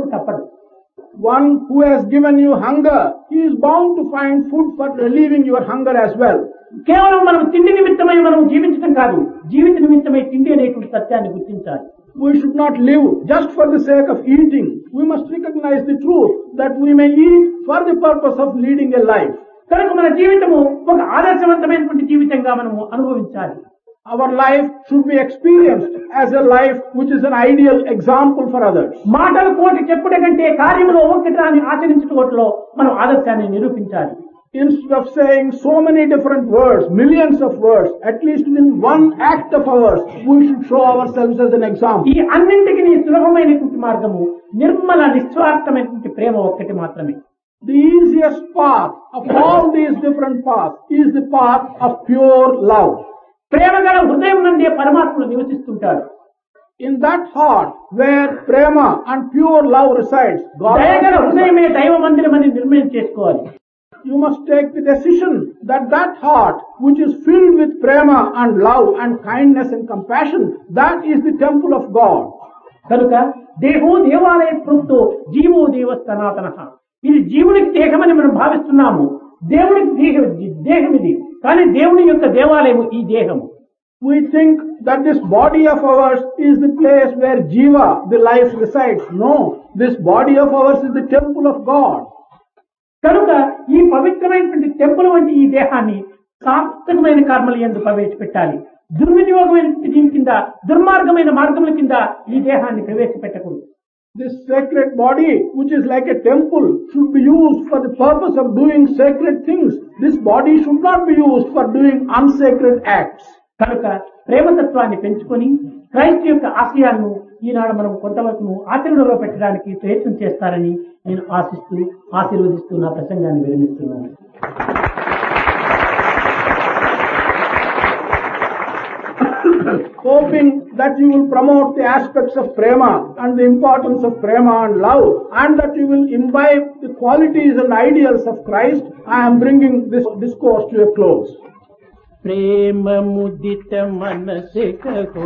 తప్పదు One who has given you hunger, he is bound to find food for relieving your hunger as well. కేవలం మనం తిండి నిమిత్తమై మనం జీవించడం కాదు జీవిత నిమిత్తమై తిండి అనేటువంటి సత్యాన్ని గుర్తించాలి We should not live just for the sake of eating. We must recognize the truth that we may eat for the purpose of leading a life. కనుక మన జీవితము ఒక ఆదర్శవంతమైనటువంటి జీవితంగా మనము అనుభవించాలి Our life should be experienced as a life which is an ideal example for others. మాటలు కోటి చెప్పుట కంటే కార్యములో ఒక్కటి అని ఆచరించుకోవట్లో మనం ఆదర్శాన్ని నిరూపించాలి Instead of saying so many different words, millions of words, at least in one act of ours, we should show ourselves as an example. ఈ అన్నింటికి నీ సులభమైనటువంటి మార్గము నిర్మల నిస్వార్థమైనటువంటి ప్రేమ ఒక్కటి మాత్రమే The easiest path of all these different paths is the path of pure love. ప్రేమ గల హృదయం నుండే పరమాత్ముడు నివసిస్తుంటాడు In that heart where prema and pure love resides, దయగల God, హృదయమే దైవ మందిరం అని నిర్ణయం చేసుకోవాలి you must take the decision that that heart which is filled with prema and love and kindness and compassion, that is the temple of God. కనుక దేహో దేవాలయ కృప్తో GO దేవ సనాతన ఇది జీవునికి దేహమని మనం భావిస్తున్నాము దేవునికి దేహం దేహం ఇది కానీ దేవుని యొక్క దేవాలయము ఈ దేహము We think that this body of ours is the place where Jiva, the life resides. No, this body of ours is the temple of God. కనుక ఈ పవిత్రమైనటువంటి టెంపుల్ వంటి ఈ దేహాన్ని సార్థకమైన కర్మలు ఎందు ప్రవేశపెట్టాలి దుర్వినియోగమైన దీని కింద దుర్మార్గమైన మార్గముల కింద ఈ దేహాన్ని ప్రవేశపెట్టకూడదు This sacred body, which is like a temple, should be used for the purpose of doing sacred things. This body should not be used for doing unsacred acts. కనుక ప్రేమతత్వాన్ని పెంచుకొని క్రైస్తు యొక్క ఆశయాలను ఈనాడు మనం కొంతవరకు ఆచరణలో పెట్టడానికి ప్రయత్నం చేస్తారని నేను ఆశిస్తూ ఆశీర్వదిస్తూ నా ప్రసంగాన్ని విరమిస్తున్నాను hoping that you will promote the aspects of prema and the importance of prema and love and that you will imbibe the qualities and ideals of Christ, I am bringing this discourse to a close. ప్రేమ ముదిత మనసే కహో